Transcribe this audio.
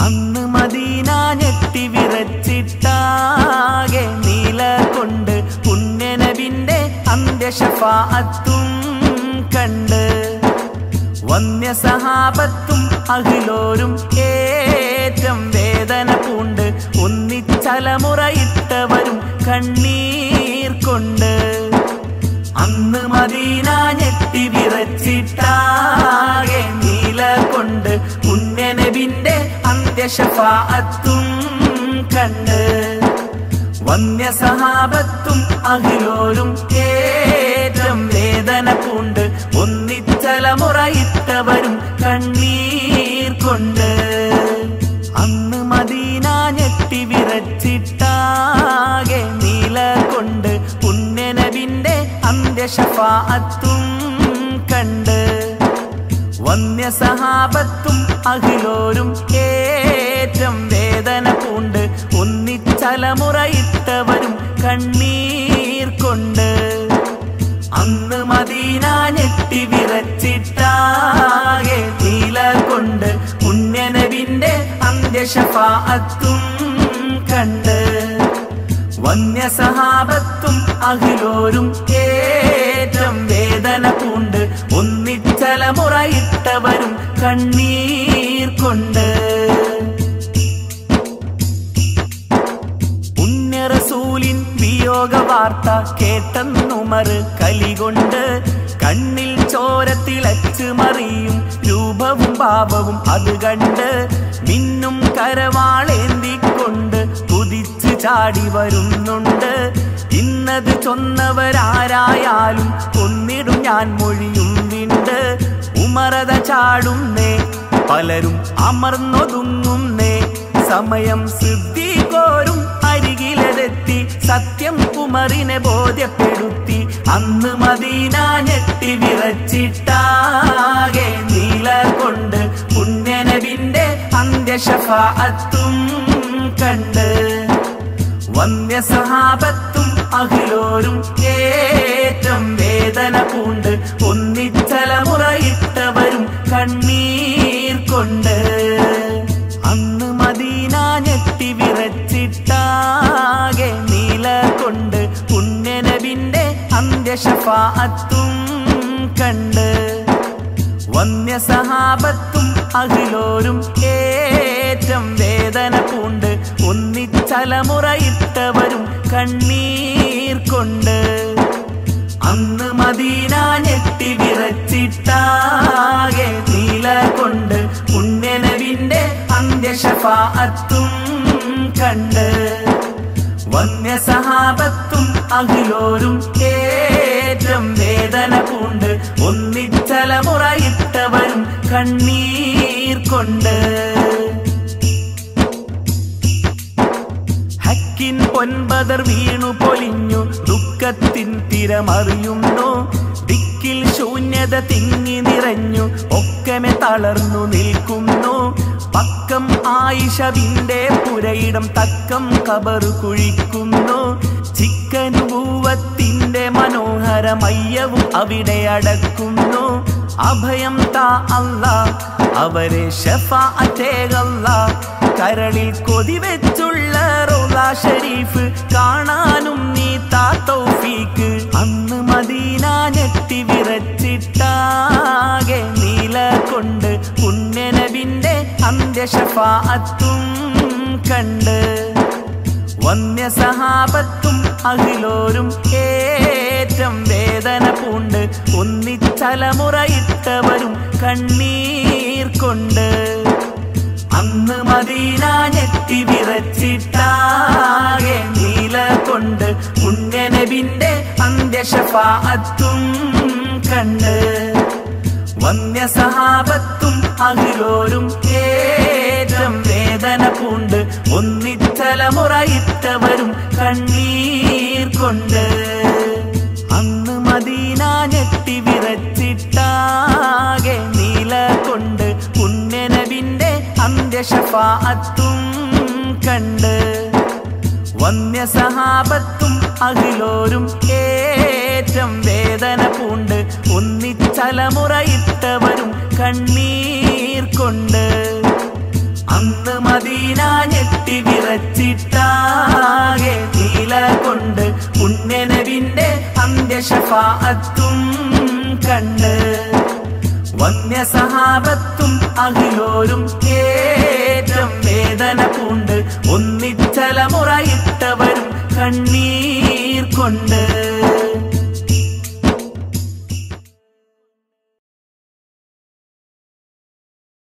അന്ന് മദീന ഞെട്ടി വിറച്ചിട്ടാകെ നീല കൊണ്ട് പുണ്യനബിന്റെ അന്ത്യഷഫാഅത്തും കണ്ട് വന്യ സഹാബത്തും അഖിലോരും ഏറ്റം വേദന പൂണ്ട് ഒന്നിച്ചലമുറയിട്ടവരും കണ്ണീർ കൊണ്ട് അന്ന് മദീന ഞെട്ടി വിറച്ചിട്ടാകെ നീല കൊണ്ട് പുണ്യനബിന്റെ അന്ത്യഷഫാഅത്തും കണ്ട് വന്യ സഹാബത്തും അഖിലോരും ഏറ്റം വേദന പൂണ്ട് ഒന്നിച്ചലമുറയിട്ടവരും കണ്ണീർ കൊണ്ട് അന്ന് മദീന ഞെട്ടി വിറച്ചിട്ടാകെ നീല കൊണ്ട് പുണ്യനബിന്റെ അന്ത്യഷഫാഅത്തും കണ്ട് വന്യ സഹാബത്തും അഖിലോരും ഏറ്റം വേദന പൂണ്ട് ഒന്നിച്ചലമുറയിട്ടവരും കണ്ണീർ കൊണ്ട് അന്ന് മദീന ഞെട്ടി വിറച്ചിട്ടാകെ നീല കൊണ്ട് പുണ്യനബിന്റെ അന്ത്യഷഫാഅത്തും കണ്ട് വന്യ സഹാബത്തും അഖിലോരും ഏറ്റം വേദന പൂണ്ട് ഒന്നിച്ചലമുറയിട്ടവരും കണ്ണീർ കൊണ്ട് പുണ്യറസൂലിൻ വിയോഗ വാർത്ത കേട്ടെന്നുമർ കലികൊണ്ട് കണ്ണിൽ ചോര തിളച്ച് മറിയും രൂപവും ഭാവവും അത് കണ്ട് മിന്നും കരവാളേന്തിക്കൊണ്ട് കുതിച്ചു ചാടി വരുന്നുണ്ട് ഇന്നത് ചൊന്നവരാരായാലും കൊന്നിടും ഞാൻ മൊഴിയും വിണ്ട് ഉമറത ചാടുന്നേ പലരും അമർന്നൊതുങ്ങുന്നേ സമയം സിദ്ധി കോരും അരികിലെത്തി സത്യം കുമറിനെ ബോധ്യപ്പെടുത്തി അന്ന് മദീന ഞെട്ടി വിറച്ചിട്ടാകെ നീല കൊണ്ട് പുണ്യനബിന്റെ അന്ത്യഷഫാഅത്തും കണ്ട് വന്യ സഹാബത്തും അഖിലോരും ഏറ്റം വേദന പൂണ്ട് ഒന്നിച്ചലമുറയിട്ടവരും കണ്ണീർ കൊണ്ട് അന്ന് മദീന ഞെട്ടി വിറച്ചിട്ടാകെ നീല കൊണ്ട് പുണ്യനബിന്റെ അന്ത്യഷഫാഅത്തും കണ്ട് വന്യ സഹാബത്തും അഖിലോരും ഏറ്റം വേദന പൂണ്ട് ഒന്നിച്ചലമുറയിട്ടവരും കണ്ണീർ കൊണ്ട് അന്ന് മദീന ഞെട്ടി വിറച്ചിട്ടാകെ നീല കൊണ്ട് പുണ്യനബിന്റെ അന്ത്യഷഫാഅത്തും കണ്ട് വന്യ സഹാബത്തും അഖിലോരും ഏറ്റം വേദന പൂണ്ട് ഒന്നിച്ചലമുറയിട്ടവരും കണ്ണീർ കൊണ്ട് ഹക്കിൻ പൊൻപതർ വീണു പൊലിഞ്ഞു ദുഃഖത്തിൻ തിരമറിയുന്നു ദിക്കിൽ ശൂന്യത തിങ്ങി നിറഞ്ഞു ഒക്കമെ തളർന്നു നിൽക്കുന്നു പക്കം ആയിഷവിന്റെ പുരയിടം തക്കം കബറു കുഴിക്കുന്നു ചിക്കനുഭൂവത്തിന്റെ മനോഹരമയ്യവും അവിടെ അടക്കുന്നു അഭയം താ അല്ല അവരെ ഷഫാഅത്തേകല്ല കരളിൽ കൊതിവെച്ചുള്ള റോള ഷരീഫ് കാണാനും നീ താ തൗഫീക്ക് അന്ന് മദീന ഞെട്ടി വിറച്ചിട്ടാകെ നീല കൊണ്ട് പുണ്യനബിന്റെ അന്ത്യഷഫാഅത്തും കണ്ട് വന്യ സഹാബത്തും അഖിലോരും ഏറ്റം വേദന പൂണ്ട് ഒന്നിച്ചലമുറയിട്ടവരും കണ്ണീർ കൊണ്ട് അന്ന് മദീന ഞെട്ടി വിറച്ചിട്ടാകെ നീല കൊണ്ട് പുണ്യനബിന്റെ അന്ത്യഷഫാഅത്തും കണ്ട് വന്യ സഹാബത്തും അഖിലോരും ഏറ്റം വേദന പൂണ്ട് ഒന്നിച്ചലമുറയിട്ടവരും കണ്ണീർ കൊണ്ട് അന്ന് മദീന ഞെട്ടി വിറച്ചിട്ടാകെ നീല കൊണ്ട് പുണ്യനബിന്റെ അന്ത്യഷഫാഅത്തും കണ്ട് വന്യ സഹാബത്തും അഖിലോരും ഏറ്റം വേദന പൂണ്ട് ഒന്നിച്ചലമുറയിട്ടവരും കണ്ണീർ കൊണ്ട് അന്ന് മദീന ഞെട്ടി വിറച്ചിട്ടാകെ നീല കൊണ്ട് പുണ്യനവിന്റെ അന്ത്യഷഫാഅത്തും കണ്ട് വന്യ സഹാബത്തും അഖിലോരും ഏറ്റം വേദന പൂണ്ട് ഒന്നിച്ചലമുറയിട്ടവരും